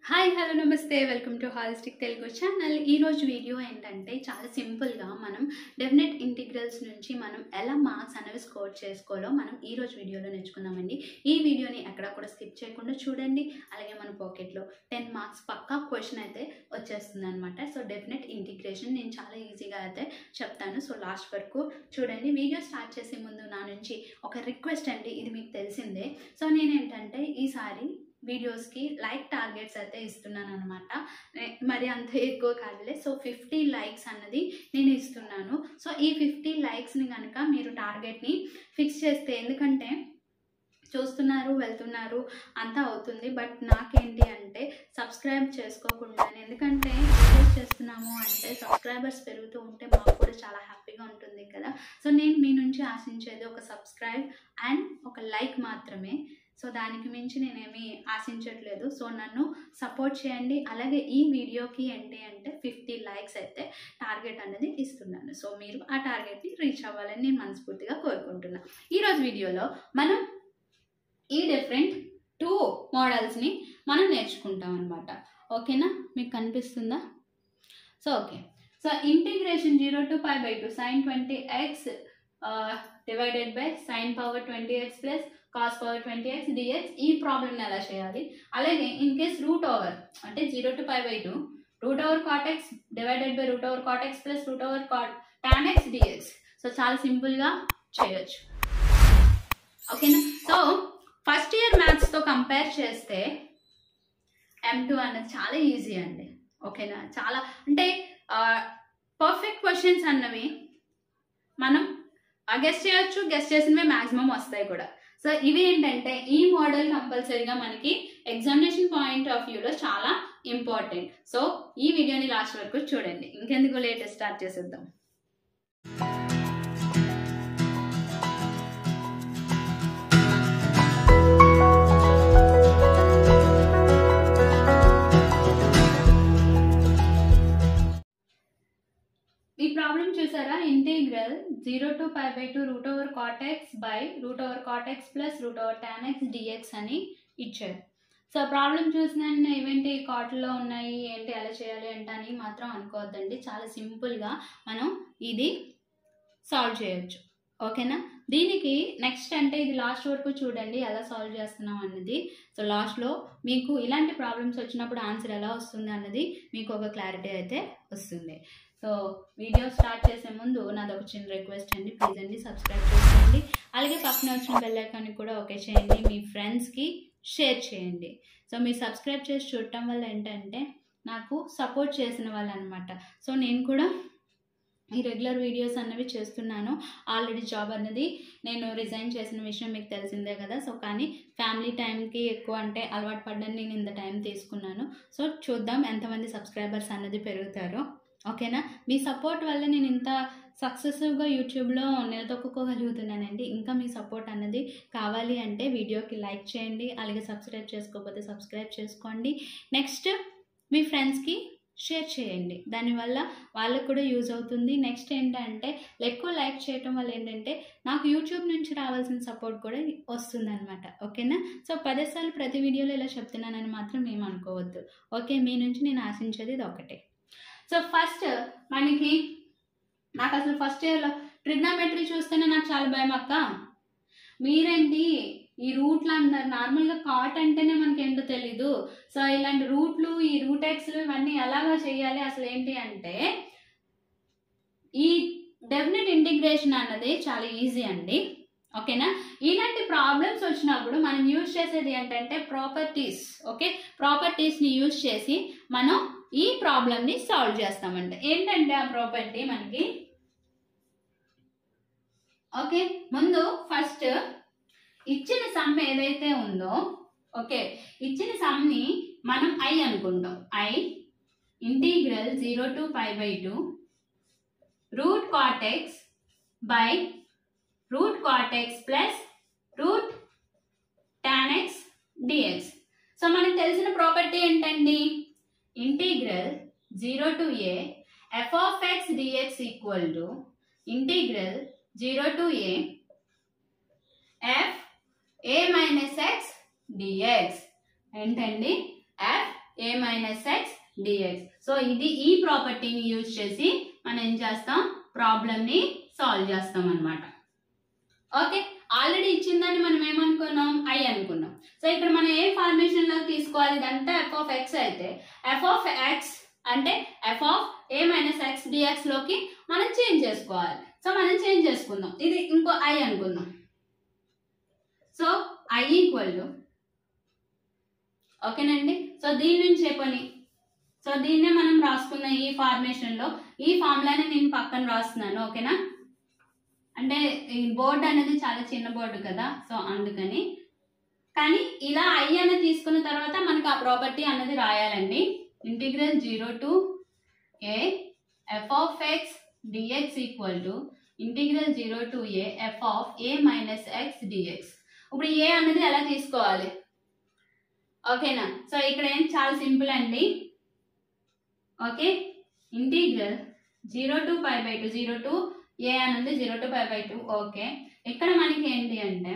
hi hello నమస్తే welcome to holistic Telugu channel ఈరోజు video ఏంటంటే చాలా సింపుల్గా మనం డెఫినెట్ ఇంటిగ్రల్స్ నుంచి మనం ఎలా మార్క్స్ అనేవి స్కోర్ చేసుకోవాలో మనం ఈరోజు వీడియోలో నేర్చుకుందామండి ఈ వీడియోని ఎక్కడ కూడా స్కిప్ చేయకుండా చూడండి అలాగే మన పాకెట్లో టెన్ మార్క్స్ పక్కా క్వశ్చన్ అయితే వచ్చేస్తుంది అనమాట సో డెఫినెట్ ఇంటిగ్రేషన్ నేను చాలా ఈజీగా అయితే చెప్తాను సో లాస్ట్ వరకు చూడండి వీడియో స్టార్ట్ చేసే ముందు నా నుంచి ఒక రిక్వెస్ట్ అండి ఇది మీకు తెలిసిందే సో నేనేంటంటే ఈసారి వీడియోస్కి లైక్ టార్గెట్స్ అయితే ఇస్తున్నాను అనమాట మరి అంత ఎక్కువ కాదులే సో ఫిఫ్టీ లైక్స్ అన్నది నేను ఇస్తున్నాను సో ఈ ఫిఫ్టీ లైక్స్ని కనుక మీరు టార్గెట్ని ఫిక్స్ చేస్తే ఎందుకంటే చూస్తున్నారు వెళ్తున్నారు అంతా అవుతుంది బట్ నాకేంటి అంటే సబ్స్క్రైబ్ చేసుకోకుండా ఎందుకంటే వీడియోస్ చేస్తున్నాము అంటే సబ్స్క్రైబర్స్ పెరుగుతూ ఉంటే మాకు కూడా చాలా హ్యాపీగా ఉంటుంది కదా సో నేను మీ నుంచి ఆశించేది ఒక సబ్స్క్రైబ్ అండ్ ఒక లైక్ మాత్రమే సో దానికి మించి నేనేమి ఆశించట్లేదు సో నన్ను సపోర్ట్ చేయండి అలాగే ఈ వీడియోకి ఏంటి అంటే ఫిఫ్టీ లైక్స్ అయితే టార్గెట్ అనేది ఇస్తున్నాను సో మీరు ఆ టార్గెట్ని రీచ్ అవ్వాలని నేను మనస్ఫూర్తిగా కోరుకుంటున్నాను ఈరోజు వీడియోలో మనం ఈ డిఫరెంట్ టూ మోడల్స్ని మనం నేర్చుకుంటాం అనమాట ఓకేనా మీకు కనిపిస్తుందా so okay so integration zero to five by two sine twenty x divided by sine power twenty x plus cos power twenty x dx ఈ ప్రాబ్లమ్ని ఎలా చేయాలి అలాగే ఇన్ కేస్ రూట్ ఓవర్ అంటే zero to five by two root over cot x divided by root over cot x plus root over cot tan x dx so చాలా సింపుల్గా చేయొచ్చు ఓకేనా సో ఫస్ట్ ఇయర్ మ్యాథ్స్తో కంపేర్ చేస్తే ఎం టూ అనేది చాలా ఈజీ అండి ఓకేనా చాలా అంటే పర్ఫెక్ట్ క్వశ్చన్స్ అన్నవి మనం గెస్ట్ చేయొచ్చు గెస్ట్ చేసినవి మ్యాక్సిమం వస్తాయి కూడా సో ఇవి ఏంటంటే ఈ మోడల్ కంపల్సరీగా మనకి ఎగ్జామినేషన్ పాయింట్ ఆఫ్ వ్యూలో చాలా ఇంపార్టెంట్ సో ఈ వీడియోని లాస్ట్ వరకు చూడండి ఇంకెందుకు లేటెస్ట్ స్టార్ట్ చేసేద్దాం ఈ ప్రాబ్లం చూసారా integral zero to five by two root over cot x by root over cot x plus root over tan x dx అని ఇచ్చారు సో ప్రాబ్లం చూసిన ఇవేంటి కాట్లో ఉన్నాయి ఏంటి ఎలా చేయాలి అంటే అని మాత్రం అనుకోవద్దండి చాలా సింపుల్గా మనం ఇది సాల్వ్ చేయొచ్చు ఓకేనా దీనికి నెక్స్ట్ అంటే ఇది లాస్ట్ వరకు చూడండి ఎలా సాల్వ్ చేస్తున్నాం అన్నది సో లాస్ట్లో మీకు ఇలాంటి ప్రాబ్లమ్స్ వచ్చినప్పుడు ఆన్సర్ ఎలా వస్తుంది అన్నది మీకు ఒక క్లారిటీ అయితే వస్తుంది సో వీడియో స్టార్ట్ చేసే ముందు నాది ఒక చిన్న రిక్వెస్ట్ అండి ప్లీజ్ అండి సబ్స్క్రైబ్ చేసుకోండి అలాగే పక్కన వచ్చిన బెల్ ఐకాన్ని కూడా ఓకే చేయండి మీ ఫ్రెండ్స్కి షేర్ చేయండి సో మీరు సబ్స్క్రైబ్ చేసి చూడటం వల్ల ఏంటంటే నాకు సపోర్ట్ చేసిన వాళ్ళు అనమాట సో నేను కూడా ఈ రెగ్యులర్ వీడియోస్ అన్నవి చేస్తున్నాను ఆల్రెడీ జాబ్ అన్నది నేను రిజైన్ చేసిన విషయం మీకు తెలిసిందే కదా సో కానీ ఫ్యామిలీ టైంకి ఎక్కువ అంటే అలవాటు పడ్డాను నేను ఇంత టైం తీసుకున్నాను సో చూద్దాం ఎంతమంది సబ్స్క్రైబర్స్ అన్నది పెరుగుతారో ఓకేనా మీ సపోర్ట్ వల్ల నేను ఇంత సక్సెసివ్గా యూట్యూబ్లో నిలదొక్కుకోగలుగుతున్నానండి ఇంకా మీ సపోర్ట్ అన్నది కావాలి అంటే వీడియోకి లైక్ చేయండి అలాగే సబ్స్క్రైబ్ చేసుకోకపోతే సబ్స్క్రైబ్ చేసుకోండి నెక్స్ట్ మీ ఫ్రెండ్స్కి షేర్ చేయండి దానివల్ల వాళ్ళకు కూడా యూజ్ అవుతుంది నెక్స్ట్ ఏంటంటే ఎక్కువ లైక్ చేయటం వల్ల ఏంటంటే నాకు యూట్యూబ్ నుంచి రావాల్సిన సపోర్ట్ కూడా వస్తుంది అనమాట ఓకేనా సో పదేసార్లు ప్రతి వీడియోలో ఇలా చెప్తున్నానని మాత్రం మేము అనుకోవద్దు ఓకే మీ నుంచి నేను ఆశించేది ఇది ఒకటే సో ఫస్ట్ మనకి నాకు అసలు ఫస్ట్ ఇయర్లో ట్రిగ్నామెట్రీ చూస్తేనే నాకు చాలా భయం అక్క మీరేంటి ఈ రూట్లు అంటారు నార్మల్గా కాట్ అంటేనే మనకి ఏంటో తెలీదు సో ఇలాంటి రూట్లు ఈ రూట్ ఎక్స్లు ఇవన్నీ ఎలాగా చేయాలి అసలు ఏంటి అంటే ఈ డెఫినెట్ ఇంటిగ్రేషన్ అన్నది చాలా ఈజీ అండి ఓకేనా ఇలాంటి ప్రాబ్లమ్స్ వచ్చినప్పుడు మనం యూజ్ చేసేది ఏంటంటే ప్రాపర్టీస్ ఓకే ప్రాపర్టీస్ని యూజ్ చేసి మనం ఈ ప్రాబ్లమ్ని సాల్వ్ చేస్తామంట ఏంటంటే ఆ ప్రాపర్టీ మనకి ఓకే ముందు ఫస్ట్ ఇచ్చిన సమ్ ఏదైతే ఉందో ఓకే ఇచ్చిన సమ్ని మనం ఐ అనుకుంటాం I integral zero to five by two root cot x by root cot x plus root tan x dx so మనకు తెలిసిన ప్రాపర్టీ ఏంటండి integral zero to a f of x dx equal to integral zero to a f a minus x dx ఏంటండి f a minus x dx so ఇది ఈ ప్రాపర్టీని use చేసి మనం ఏం చేస్తాం ప్రాబ్లమ్ని సాల్వ్ చేస్తాం అనమాట ఓకే ఆల్రెడీ ఇచ్చిందని మనం ఏమనుకున్నాం ఐ అనుకున్నాం సో ఇక్కడ మనం ఏ ఫార్మేషన్ లో తీసుకోవాలి ఇదంతా ఎఫ్ ఆఫ్ ఎక్స్ అయితే ఎఫ్ ఆఫ్ ఎక్స్ అంటే f of a minus x dx లోకి మనం చేంజ్ చేసుకోవాలి సో మనం చేంజ్ చేసుకుందాం ఇది ఇంకో ఐ అనుకుందాం సో ఐ ఈక్వల్ టు ఓకేనండి సో దీని నుంచి పని సో దీన్నే మనం రాసుకున్న ఈ ఫార్మేషన్ లో ఈ ఫార్ములాని నేను పక్కన రాస్తున్నాను ఓకేనా అంటే ఈ బోర్డు అనేది చాలా చిన్న బోర్డు కదా సో అందుకని కానీ ఇలా ఐ అనేది తీసుకున్న తర్వాత మనకు ఆ ప్రాపర్టీ అనేది రాయాలండి integral zero to a f of x dx equal to integral zero to a f of a minus x dx ఇప్పుడు ఏ అనేది ఎలా తీసుకోవాలి ఓకేనా సో ఇక్కడ ఏం చాలా సింపుల్ అండి okay integral zero to pi by two zero to a అని ఉంది zero to pi by two okay ఇక్కడ మనకి ఏంటి అంటే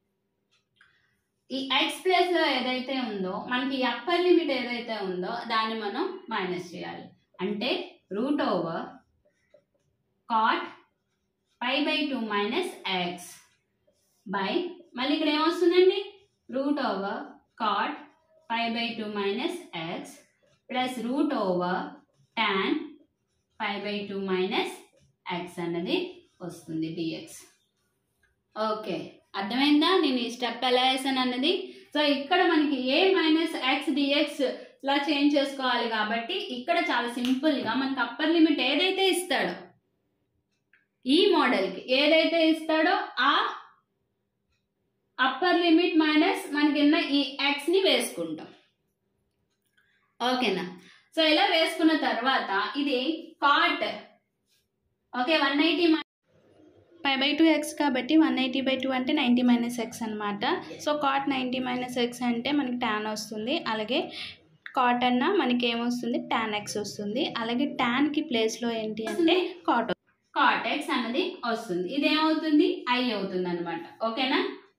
ఈ ఎక్స్ ప్లేస్ లో ఏదైతే ఉందో మనకి అప్పర్ లిమిట్ ఏదైతే ఉందో దాన్ని మనం మైనస్ చేయాలి అంటే root over cot pi by two minus x by మళ్ళీ ఇక్కడ ఏమొస్తుందండి root over cot pi by two minus x plus root over tan pi by two minus x అన్నది వస్తుంది డిఎక్స్ ఓకే అర్థమైందా నేను ఈ స్టెప్ ఎలా వేసాను అన్నది సో ఇక్కడ మనకి ఏ మైనస్ ఎక్స్ డిఎక్స్ లా చేంజ్ చేసుకోవాలి కాబట్టి ఇక్కడ చాలా సింపుల్గా మనకి అప్పర్ లిమిట్ ఏదైతే ఇస్తాడో ఈ మోడల్కి ఏదైతే ఇస్తాడో ఆ అప్పర్ లిమిట్ మైనస్ మనకిన్న ఈ ఎక్స్ని వేసుకుంటాం ఓకేనా సో ఇలా వేసుకున్న తర్వాత ఇది cot okay one eighty five by two x కాబట్టి వన్ ఎయిటీ బై టూ అంటే నైంటీ మైనస్ ఎక్స్ అనమాట so cot ninety minus x అంటే మనకి ట్యాన్ వస్తుంది అలాగే కాట్ అన్న మనకి ఏమొస్తుంది ట్యాన్ ఎక్స్ వస్తుంది అలాగే ట్యాన్కి ప్లేస్లో ఏంటి అంటే కాట్ కాట్ ఎక్స్ అన్నది వస్తుంది ఇది ఏమవుతుంది ఐ అవుతుంది అనమాట ఓకేనా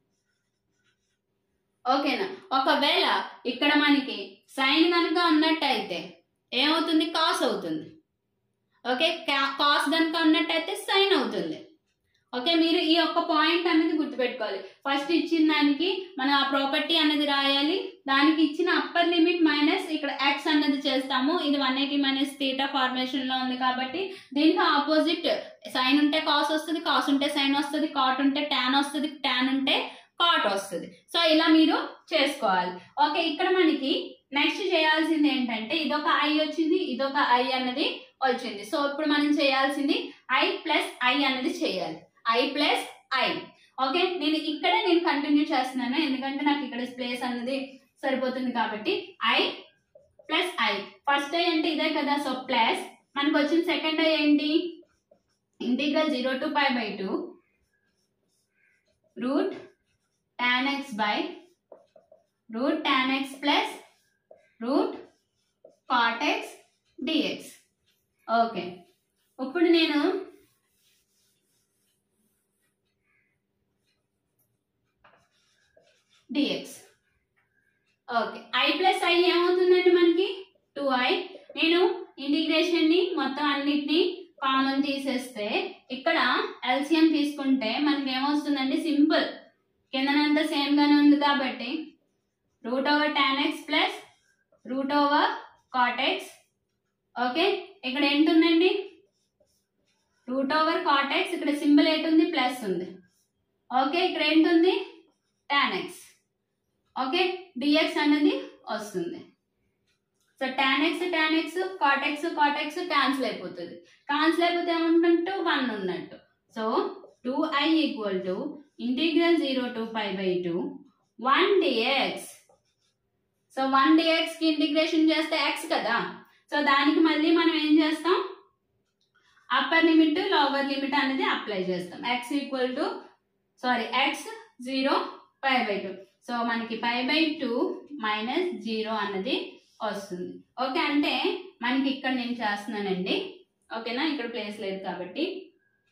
ఓకేనా ఒకవేళ ఇక్కడ మనకి సైన్ కనుక ఉన్నట్టయితే ఏమవుతుంది కాస్ అవుతుంది ఓకే కాస్ కనుక ఉన్నట్టయితే సైన్ అవుతుంది ఓకే మీరు ఈ ఒక్క పాయింట్ అనేది గుర్తుపెట్టుకోవాలి ఫస్ట్ ఇచ్చిన దానికి మనం ఆ ప్రాపర్టీ అనేది రాయాలి దానికి ఇచ్చిన అప్పర్ లిమిట్ మైనస్ ఇక్కడ ఎక్స్ అన్నది చేస్తాము ఇది one eighty minus theta formation లో ఉంది కాబట్టి దీనికి ఆపోజిట్ సైన్ ఉంటే కాస్ వస్తుంది కాస్ ఉంటే సైన్ వస్తుంది కాట్ ఉంటే ట్యాన్ వస్తుంది ట్యాన్ ఉంటే కాట్ వస్తుంది సో ఇలా మీరు చేసుకోవాలి ఓకే ఇక్కడ మనకి నెక్స్ట్ చేయాల్సింది ఏంటంటే ఇదొక ఐ వచ్చింది ఇదొక ఐ అన్నది వచ్చింది సో ఇప్పుడు మనం చేయాల్సింది ఐ ప్లస్ ఐ అన్నది చేయాలి ఐ ప్లస్ ఐ ఓకే నేను ఇక్కడే నేను కంటిన్యూ చేస్తున్నాను ఎందుకంటే నాకు ఇక్కడ ప్లేస్ అన్నది సరిపోతుంది కాబట్టి I plus I first I అంటే ఇదే కదా సో ప్లస్ మనకు వచ్చిన సెకండ్ ఐ ఏంటి integral zero to pi by two root tan x by root tan x plus root cot x dx okay ఇప్పుడు నేను dx okay I plus I ఏమవుతుందండి మనకి టూ ఐ నేను ఇంటిగ్రేషన్ని మొత్తం అన్నిటిని కామన్ తీసేస్తే ఇక్కడ ఎల్సిఎం తీసుకుంటే మనకి ఏమొస్తుందండి సింపుల్ కిందనంతా సేమ్ గానే ఉంది కాబట్టి root over tan x plus root over cot x okay ఇక్కడ ఏంటుందండి రూట్ ఓవర్ కాట్ ఎక్స్ ఇక్కడ సింబల్ ఏంటుంది ప్లస్ ఉంది ఓకే ఇక్కడ ఏంటుంది టాన్ ఎక్స్ ఓకే డిఎక్స్ అనేది వస్తుంది so tan x tan x cot x cot x cancel అయిపోతుంది క్యాన్సిల్ అయిపోతే ఏముంటుంటూ వన్ ఉన్నట్టు so two I equal to integral zero to pi by two one dx so one డిఎక్స్కి integration చేస్తే x కదా so దానికి మళ్ళీ మనం ఏం చేస్తాం అప్పర్ లిమిట్ లోవర్ లిమిట్ అనేది అప్లై చేస్తాం x equal to sorry x zero pi by two so మనకి pi by two minus zero అన్నది వస్తుంది ఓకే అంటే మనకి ఇక్కడ నేను చేస్తున్నానండి ఓకేనా ఇక్కడ ప్లేస్ లేదు కాబట్టి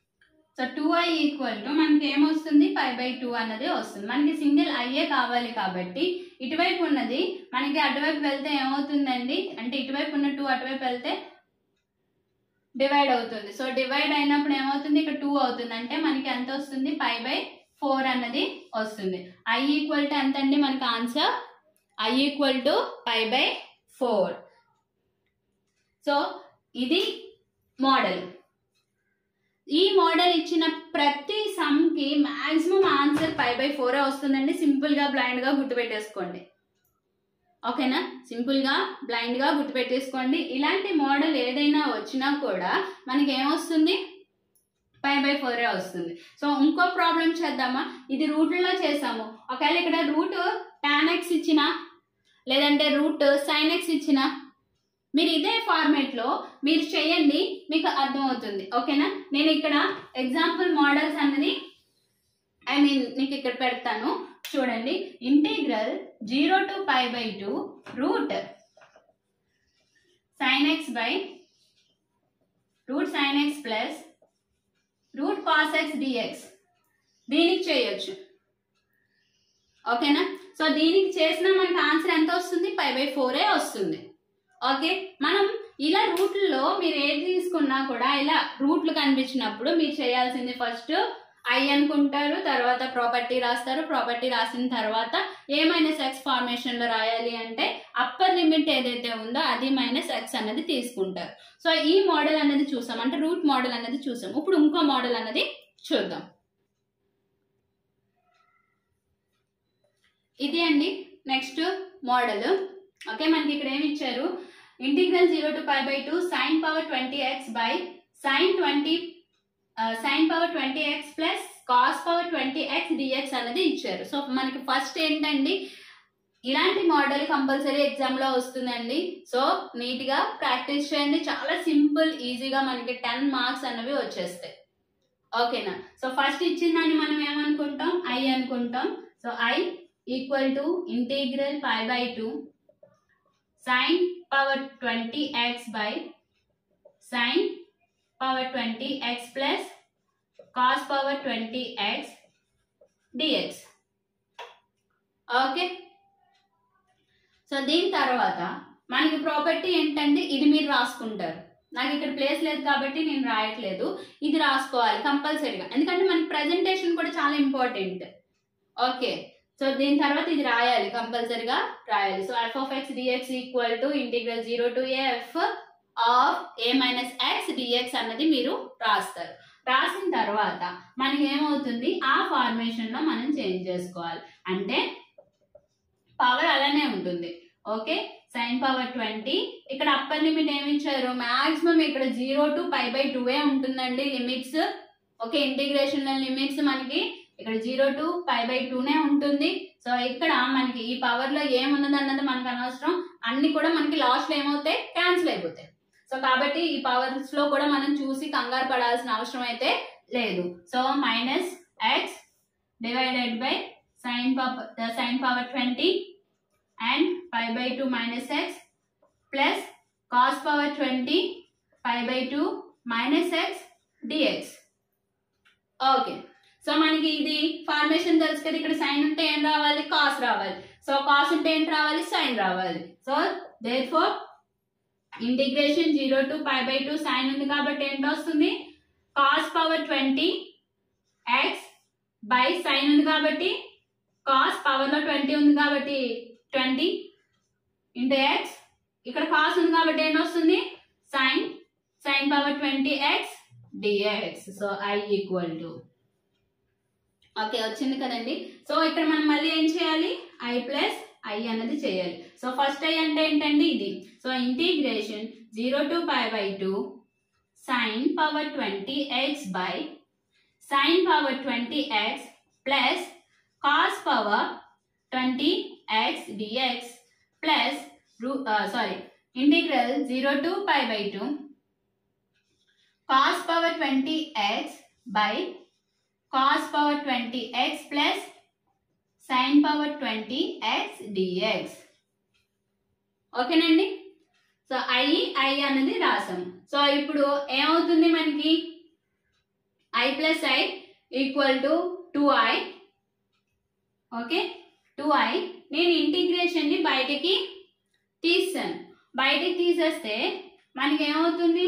so two I equal to మనకి ఏమొస్తుంది పై బై టూ అన్నది వస్తుంది మనకి సింగిల్ ఐఏ కావాలి కాబట్టి ఇటువైపు ఉన్నది మనకి అటువైపు వెళ్తే ఏమవుతుందండి అంటే ఇటువైపు ఉన్న టూ అటువైపు వెళ్తే డివైడ్ అవుతుంది సో డివైడ్ అయినప్పుడు ఏమవుతుంది ఇక్కడ టూ అవుతుంది అంటే మనకి ఎంత వస్తుంది పై బై ఫోర్ అన్నది వస్తుంది ఐ ఈక్వల్ టు ఎంత అండి మనకి answer I equal to pi by four so ఇది మోడల్ ఈ మోడల్ ఇచ్చిన ప్రతి సమ్కి మాక్సిమం ఆన్సర్ పై బై ఫోరే వస్తుందండి సింపుల్గా బ్లైండ్గా గుర్తుపెట్టేసుకోండి ఓకేనా సింపుల్గా బ్లైండ్గా గుర్తుపెట్టేసుకోండి ఇలాంటి మోడల్ ఏదైనా వచ్చినా కూడా మనకి ఏమొస్తుంది పై బై ఫోరే వస్తుంది సో ఇంకో ప్రాబ్లం చేద్దామా ఇది రూట్లో చేసాము ఒకవేళ ఇక్కడ రూట్ టాన్ ఎక్స్ ఇచ్చిన లేదంటే రూట్ సైన్ ఎక్స్ ఇచ్చిన మీరు ఇదే ఫార్మేట్లో మీరు చేయండి మీకు అర్థమవుతుంది ఓకేనా నేను ఇక్కడ ఎగ్జాంపుల్ మోడల్స్ అన్నది ఐ మీన్ నీకు ఇక్కడ పెడతాను చూడండి integral zero to pi by two root sine x by root sine x plus root cos x dx దీనికి చేయొచ్చు ఓకేనా సో దీనికి చేసిన మనకి ఆన్సర్ ఎంత వస్తుంది పై బై ఫోరే వస్తుంది ఓకే మనం ఇలా రూట్లో మీరు ఏది తీసుకున్నా కూడా ఇలా రూట్లు కనిపించినప్పుడు మీరు చేయాల్సింది ఫస్ట్ ఐ అనుకుంటారు తర్వాత ప్రాపర్టీ రాస్తారు ప్రాపర్టీ రాసిన తర్వాత ఏ మైనస్ ఎక్స్ ఫార్మేషన్లో రాయాలి అంటే అప్పర్ లిమిట్ ఏదైతే ఉందో అది మైనస్ ఎక్స్ అనేది తీసుకుంటారు సో ఈ మోడల్ అనేది చూసాం అంటే రూట్ మోడల్ అనేది చూసాం ఇప్పుడు ఇంకో మోడల్ అనేది చూద్దాం ఇది అండి నెక్స్ట్ మోడల్ ఓకే మనకి ఇక్కడ ఏమి ఇచ్చారు integral zero to pi by two sine power twenty x by sine twenty sine power twenty x plus cos power twenty x dx అనేది ఇచ్చారు సో మనకి ఫస్ట్ ఏంటండి ఇలాంటి మోడల్ కంపల్సరీ ఎగ్జామ్లో వస్తుందండి సో నీట్గా ప్రాక్టీస్ చేయండి చాలా సింపుల్ ఈజీగా మనకి టెన్ మార్క్స్ అనేవి వచ్చేస్తాయి ఓకేనా సో ఫస్ట్ ఇచ్చిన దాన్ని మనం ఏమనుకుంటాం ఐ అనుకుంటాం so I equal to integral pi by two sine power twenty x by sine power twenty x plus cos power twenty x dx okay so దీని తర్వాత మనకి ప్రాపర్టీ ఏంటంటే ఇది మీరు రాసుకుంటారు నాకు ఇక్కడ ప్లేస్ లేదు కాబట్టి నేను రాయట్లేదు ఇది రాసుకోవాలి కంపల్సరీగా ఎందుకంటే మనకి ప్రజెంటేషన్ కూడా చాలా ఇంపార్టెంట్ ఓకే సో దీని తర్వాత ఇది రాయాలి కంపల్సరీగా రాయాలి so f of x dx equal to integral zero to f of a minus x dx అన్నది మీరు రాస్తారు రాసిన తర్వాత మనకి ఏమవుతుంది ఆ ఫార్మేషన్లో మనం చేంజ్ చేసుకోవాలి అంటే పవర్ అలానే ఉంటుంది ఓకే సైన్ పవర్ ట్వంటీ ఇక్కడ అప్పర్ లిమిట్ ఏమి ఇచ్చారు మాక్సిమం ఇక్కడ zero to pi by two ఏ ఉంటుందండి లిమిట్స్ ఓకే ఇంటిగ్రేషన్ లిమిట్స్ మనకి ఇక్కడ జీరో టు పై బై టూనే ఉంటుంది సో ఇక్కడ మనకి ఈ పవర్ లో ఏమున్నది అన్నది మనకు అనవసరం అన్ని కూడా మనకి లాస్ట్ లో ఏమవుతాయి క్యాన్సిల్ అయిపోతాయి సో కాబట్టి ఈ పవర్స్ లో కూడా మనం చూసి కంగారు పడాల్సిన అవసరం అయితే లేదు so minus x divided by sine power sine power twenty and pi by two minus x plus cos power twenty pi by two minus x dx okay so మనకి ఇది ఫార్మేషన్ తెలుసు కదా ఇక్కడ సైన్ ఉంటే ఏం రావాలి కాస్ రావాలి so cos ఉంటే ఏంటి రావాలి సైన్ రావాలి so therefore integration zero to pi by two sine ఉంది కాబట్టి ఏంటి వస్తుంది cos power twenty x by sine ఉంది కాబట్టి కాస్ పవర్లో ట్వంటీ ఉంది కాబట్టి ట్వంటీ ఇంటూ ఎక్స్ ఇక్కడ కాస్ ఉంది కాబట్టి ఏంటి వస్తుంది sine sine power twenty x dx so I equal to okay వచ్చింది కదండి సో ఇక్కడ మనం మళ్ళీ ఏం చేయాలి ఐ ప్లస్ ఐ అన్నది చేయాలి సో ఫస్ట్ ఐ అంటే ఏంటండి ఇది so integration zero to pi by two sine power twenty x by sine power twenty x plus cos power twenty x dx plus రూ sorry integral zero to pi by two cos power twenty x by cos power 20x plus sin power 20x dx ఓకేనండి so I I అనేది రాసాం so ఇప్పుడు ఏమవుతుంది మనకి I plus I equal to two I okay two I నేను ఇంటిగ్రేషన్ని బయటికి తీస్తాను బయటికి తీసేస్తే మనకి ఏమవుతుంది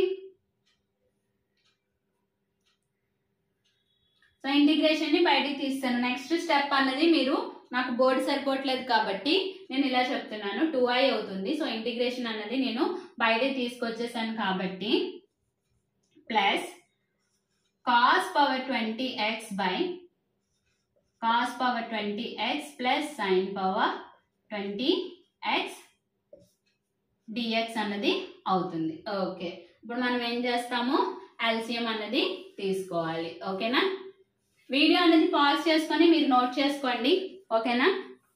సో ఇంటిగ్రేషన్ని బయటికి తీస్తాను నెక్స్ట్ స్టెప్ అన్నది మీరు నాకు బోర్డు సరిపోవట్లేదు కాబట్టి నేను ఇలా చెప్తున్నాను టూ ఐ అవుతుంది సో ఇంటిగ్రేషన్ అన్నది నేను బయటికి తీసుకొచ్చేసాను కాబట్టి plus cos power twenty x by cos power twenty x plus sine power twenty x dx అన్నది అవుతుంది ఓకే ఇప్పుడు మనం ఏం చేస్తాము ఎల్సిఎం అన్నది తీసుకోవాలి ఓకేనా వీడియో అనేది పాజ్ చేసుకొని మీరు నోట్ చేసుకోండి ఓకేనా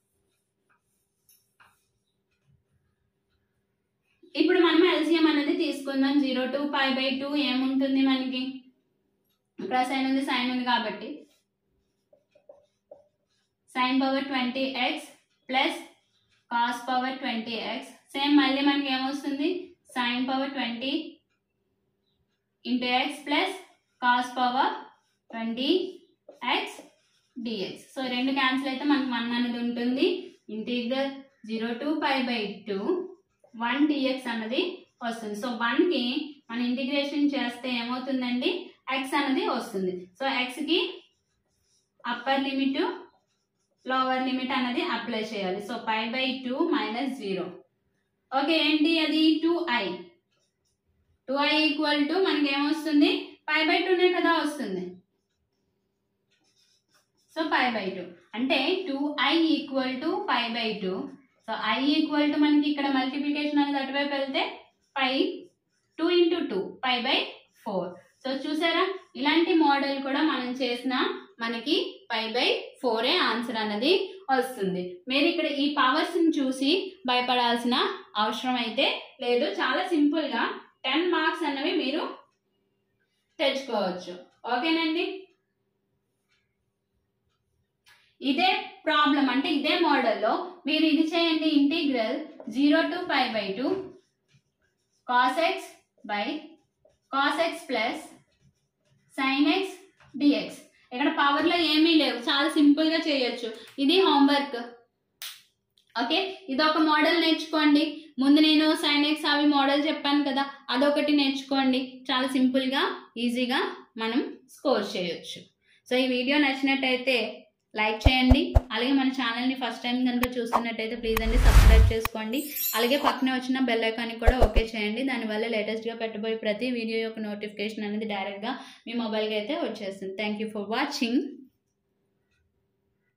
ఇప్పుడు మనం ఎల్సిఎం అనేది తీసుకుందాం zero to five by two ఏముంటుంది మనకి ఇక్కడ సైన్ ఉంది సైన్ ఉంది కాబట్టి sine power twenty x plus cos power twenty x same మళ్ళీ మనకి ఏమొస్తుంది sine power twenty into x plus cos power twenty x dx so రెండు క్యాన్సిల్ అయితే మనకు వన్ అనేది ఉంటుంది integral zero to five by two one dx అన్నది వస్తుంది సో వన్కి మన ఇంటిగ్రేషన్ చేస్తే ఏమవుతుందండి ఎక్స్ అన్నది వస్తుంది సో ఎక్స్కి అప్పర్ లిమిట్ లోవర్ లిమిట్ అన్నది అప్లై చేయాలి so five by two minus zero okay ఏంటి అది two I two I equal to మనకి ఏమొస్తుంది ఫైవ్ బై టూనే కదా వస్తుంది సో ఫైవ్ బై టూ అంటే two I equal to five by two so I equal to మనకి ఇక్కడ మల్టిప్లికేషన్ అనేది అటువైపు వెళ్తే five two into two five by four so చూసారా ఇలాంటి మోడల్ కూడా మనం చేసిన మనకి ఫైవ్ బై ఫోరే ఆన్సర్ అన్నది వస్తుంది మీరు ఇక్కడ ఈ పవర్స్ ని చూసి భయపడాల్సిన అవసరం అయితే లేదు చాలా సింపుల్ గా టెన్ మార్క్స్ అన్నవి మీరు తెచ్చుకోవచ్చు ఓకేనండి ఇదే ప్రాబ్లం అంటే ఇదే మోడల్లో మీరు ఇది చేయండి integral zero to five by two cos x by cos x plus sine x dx ఇక్కడ పవర్లో ఏమీ లేవు చాలా సింపుల్గా చేయొచ్చు ఇది హోంవర్క్ ఓకే ఇది ఒక మోడల్ నేర్చుకోండి ముందు నేను సైన్ ఎక్స్ అవి మోడల్ చెప్పాను కదా అదొకటి నేర్చుకోండి చాలా సింపుల్గా ఈజీగా మనం స్కోర్ చేయొచ్చు సో ఈ వీడియో నచ్చినట్టయితే లైక్ చేయండి అలాగే మన ఛానల్ని ఫస్ట్ టైం కనుక చూస్తున్నట్టయితే ప్లీజ్ అండి సబ్స్క్రైబ్ చేసుకోండి అలాగే పక్కనే వచ్చిన బెల్ ఐకాన్ని కూడా ఓకే చేయండి దానివల్ల లేటెస్ట్గా పెట్టబోయే ప్రతి వీడియో యొక్క నోటిఫికేషన్ అనేది డైరెక్ట్గా మీ మొబైల్కి అయితే వచ్చేస్తుంది థ్యాంక్ యూ ఫర్ వాచింగ్